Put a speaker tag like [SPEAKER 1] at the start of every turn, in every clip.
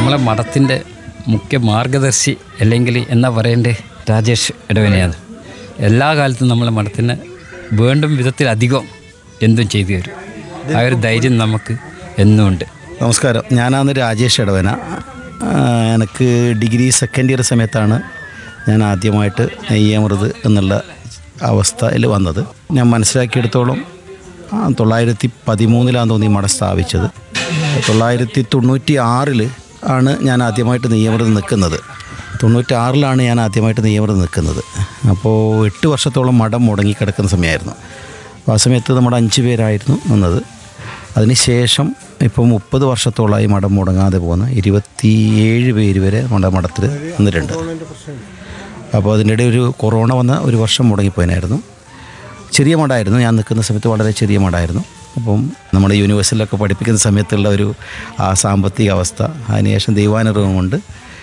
[SPEAKER 1] നമ്മളെ മഠത്തിൻ്റെ മുഖ്യ മാർഗദർശി അല്ലെങ്കിൽ എന്നാ പറയണ്ടേ രാജേഷ് ഇടവനെയാണ് എല്ലാ കാലത്തും നമ്മളെ മഠത്തിന് വേണ്ടും വിധത്തിലധികം എന്തും ചെയ്തു തരും ആ ഒരു ധൈര്യം നമുക്ക് എന്നും ഉണ്ട്
[SPEAKER 2] നമസ്കാരം ഞാനാണ് രാജേഷ് ഇടവന ആ, എനിക്ക് ഡിഗ്രി സെക്കൻഡ് ഇയർ സമയത്താണ് ഞാൻ ആദ്യമായിട്ട് നെയ്യമൃത് എന്നുള്ള അവസ്ഥയിൽ വന്നത് ഞാൻ മനസ്സിലാക്കിയെടുത്തോളം ആ, തൊള്ളായിരത്തി പതിമൂന്നിലാണ് തോന്നി മഠം സ്ഥാപിച്ചത് തൊള്ളായിരത്തി തൊണ്ണൂറ്റി ആറിൽ ആണ് ഞാൻ ആദ്യമായിട്ട് നെയ്യമൃത് നിൽക്കുന്നത് തൊണ്ണൂറ്റി ആറിലാണ് ഞാൻ ആദ്യമായിട്ട് നെയ്യമൃത് നിൽക്കുന്നത് അപ്പോൾ എട്ട് വർഷത്തോളം മഠം മുടങ്ങിക്കിടക്കുന്ന സമയമായിരുന്നു അപ്പോൾ ആ സമയത്ത് നമ്മുടെ അഞ്ച് പേരായിരുന്നു നിന്നത് അതിനുശേഷം ഇപ്പോൾ മുപ്പത് വർഷത്തോളമായി മഠം മുടങ്ങാതെ പോകുന്ന ഇരുപത്തിയേഴ് പേര് വരെ നമ്മുടെ മഠത്തിൽ നിന്നിട്ടുണ്ട് അപ്പോൾ അതിൻ്റെ ഇടയിൽ ഒരു കൊറോണ വന്ന ഒരു വർഷം മുടങ്ങിപ്പോയിനായിരുന്നു ചെറിയ മഠമായിരുന്നു ഞാൻ നിൽക്കുന്ന സമയത്ത് വളരെ ചെറിയ മഠമായിരുന്നു അപ്പം നമ്മുടെ യൂണിവേഴ്സിലൊക്കെ പഠിപ്പിക്കുന്ന സമയത്തുള്ള ഒരു ആ സാമ്പത്തിക അവസ്ഥ അതിനുശേഷം ദൈവാനുഭവം കൊണ്ട്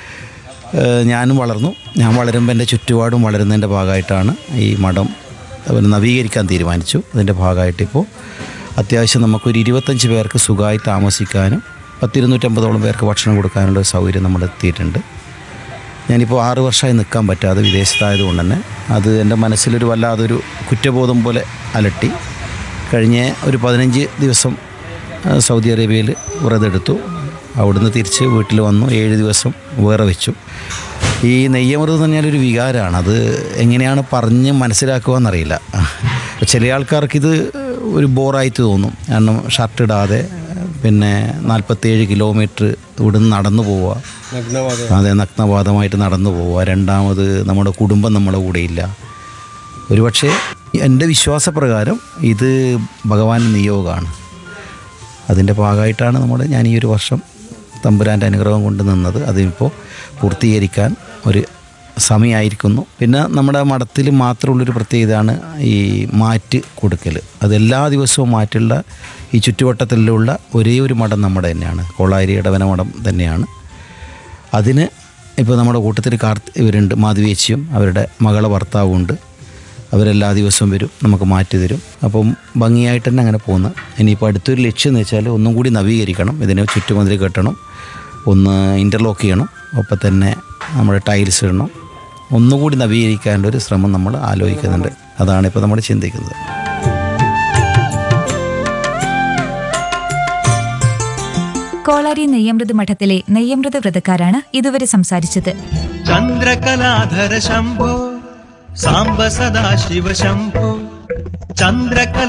[SPEAKER 2] ഏഹ് ഞാനും വളർന്നു ഞാൻ വളരുമ്പോൾ എൻ്റെ ചുറ്റുപാടും വളരുന്നതിൻ്റെ ഭാഗമായിട്ടാണ് ഈ മഠം അവന് നവീകരിക്കാൻ തീരുമാനിച്ചു അതിൻ്റെ ഭാഗമായിട്ട് ഇപ്പോൾ അത്യാവശ്യം നമുക്കൊരു ഇരുപത്തഞ്ച് പേർക്ക് സുഖമായി താമസിക്കാനും പത്തിരുന്നൂറ്റമ്പതോളം പേർക്ക് ഭക്ഷണം കൊടുക്കാനുള്ള ഒരു സൗകര്യം നമ്മൾ എത്തിയിട്ടുണ്ട് ഞാനിപ്പോൾ ആറ് വർഷമായി നിൽക്കാൻ പറ്റാതെ വിദേശത്തായതുകൊണ്ട് തന്നെ അത് എൻ്റെ മനസ്സിലൊരു വല്ലാതൊരു കുറ്റബോധം പോലെ അലട്ടി കഴിഞ്ഞ ഒരു പതിനഞ്ച് ദിവസം ആ, സൗദി അറേബ്യയിൽ വ്രതെടുത്തു അവിടുന്ന് തിരിച്ച് വീട്ടിൽ വന്നു ഏഴ് ദിവസം വേറെ വെച്ചു ഈ നെയ്യമൃതം എന്ന് പറഞ്ഞാൽ ഒരു വികാരമാണ് അത് എങ്ങനെയാണ് പറഞ്ഞ് മനസ്സിലാക്കുക എന്നറിയില്ല ചില ആൾക്കാർക്ക് ഇത് ഒരു ബോറായിട്ട് തോന്നും കാരണം ഷർട്ട് ഇടാതെ പിന്നെ നാൽപ്പത്തേഴ് കിലോമീറ്റർ ഇവിടുന്ന് നടന്നു പോവുക അതെ നഗ്നപാതമായിട്ട് നടന്നു പോവുക രണ്ടാമത് നമ്മുടെ കുടുംബം നമ്മുടെ കൂടെയില്ല ഒരുപക്ഷെ എൻ്റെ വിശ്വാസപ്രകാരം ഇത് ഭഗവാന്റെ നിയോഗമാണ് അതിൻ്റെ ഭാഗമായിട്ടാണ് നമ്മൾ ഞാൻ ഈ ഒരു വർഷം തമ്പുരാൻ്റെ അനുഗ്രഹം കൊണ്ട് നിന്നത് അതിപ്പോൾ പൂർത്തീകരിക്കാൻ ഒരു സമയമായിരിക്കുന്നു പിന്നെ നമ്മുടെ മഠത്തിൽ മാത്രമുള്ളൊരു പ്രത്യേകതയാണ് ഈ മാറ്റ് കൊടുക്കൽ അത് എല്ലാ ദിവസവും മാറ്റുള്ള ഈ ചുറ്റുവട്ടത്തിലുള്ള ഒരേ ഒരു മഠം നമ്മുടെ തന്നെയാണ് കോളാരി ഇടവന മഠം തന്നെയാണ് അതിന് ഇപ്പോൾ നമ്മുടെ കൂട്ടത്തിൽ കാർത്ത് ഇവരുണ്ട് മാധവിയേച്ചിയും അവരുടെ മകളെ ഭർത്താവും ഉണ്ട് അവരെല്ലാ ദിവസവും വരും നമുക്ക് മാറ്റി തരും അപ്പം ഭംഗിയായിട്ട് തന്നെ അങ്ങനെ പോകുന്നു ഇനിയിപ്പോൾ അടുത്തൊരു ലക്ഷ്യം എന്ന് വെച്ചാൽ ഒന്നും കൂടി നവീകരിക്കണം ഇതിനെ ചുറ്റുമതിൽ കെട്ടണം ഒന്ന് ഇൻ്റർലോക്ക് ചെയ്യണം ഒപ്പം തന്നെ നമ്മുടെ ടൈൽസ് ഇടണം ഒന്നുകൂടി നവീകരിക്കാനുള്ള ഒരു ശ്രമം നമ്മൾ ആലോചിക്കുന്നുണ്ട് അതാണ് ഇപ്പോൾ നമ്മൾ ചിന്തിക്കുന്നത്
[SPEAKER 3] കോളാരി നെയ്യമൃത് മഠത്തിലെ നെയ്യമൃത് വ്രതക്കാരാണ് ഇതുവരെ സംസാരിച്ചത്
[SPEAKER 4] ചന്ദ്രകലാധര ശംഭോ സാംബ സദാശിവ ശംഭോ ചന്ദ്രകല